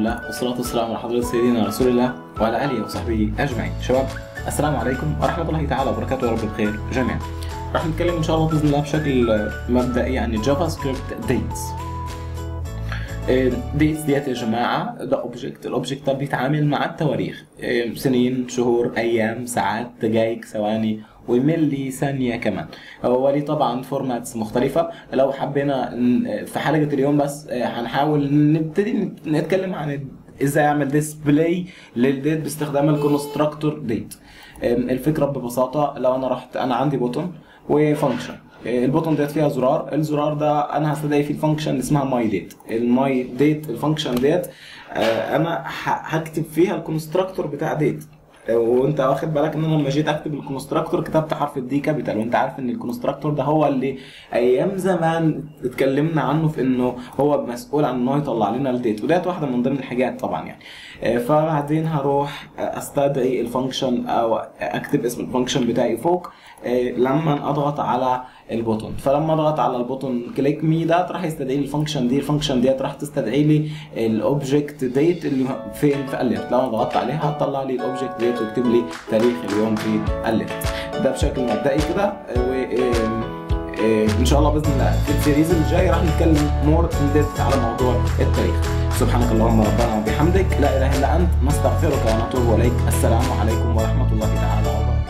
لله والصلاة والسلام على حضرة سيدنا رسول الله وعلى آله وصحبه أجمعين شباب السلام عليكم ورحمة الله تعالى وبركاته يا رب بخير جميعا راح نتكلم إن شاء الله بإذن الله بشكل مبدئي عن جافا سكريبت ديتس ديتس ديت يا جماعة ده اوبجكت الاوبجكت ده بيتعامل مع التواريخ إيه، سنين شهور ايام ساعات دقائق ثواني وملي ثانية كمان هو ليه طبعا فورماتس مختلفة لو حبينا ن- في حلقة اليوم بس آه، هنحاول نبتدي نتكلم عن ازاي اعمل ديسبلاي للديت باستخدام الكونستراكتور ديت الفكرة ببساطة لو انا رحت انا عندي بوتون وفانكشن البوتون ديت فيها زرار الزرار ده انا هستدعي فيه الفانكشن اللي اسمها ماي ديت الماي ديت الفانكشن ديت آه، انا ه- هكتب فيها الكونستراكتور بتاع ديت وانت واخد بالك ان انا لما جيت اكتب الكونستراكتور كتبت حرف الدي كابيتال وانت عارف ان الكونستراكتور ده هو اللي ايام زمان اتكلمنا عنه في انه هو مسؤول عن انه يطلع لنا الديت وديت واحده من ضمن الحاجات طبعا يعني آه، فبعدين هروح استدعي الفانكشن او اكتب اسم الفانكشن بتاعي فوق آه، لما اضغط على البوتون فلما اضغط على البوتون كليك مي ده راح يستدعي لي الفانكشن دي الفانكشن ديت راح تستدعي لي الاوبجكت ديت اللي فين في اليرت لو انا ضغطت عليها هتطلع لي الاوبجكت ديت ويكتب لي تاريخ اليوم في اليرت ده بشكل مبدئي كده و آه، آه، ان شاء الله باذن الله في السيريز اللي جاي راح نتكلم مور ان على موضوع التاريخ سبحانك اللهم ربنا وبحمدك لا اله الا انت نستغفرك ونتوب اليك السلام عليكم ورحمه الله تعالى وبركاته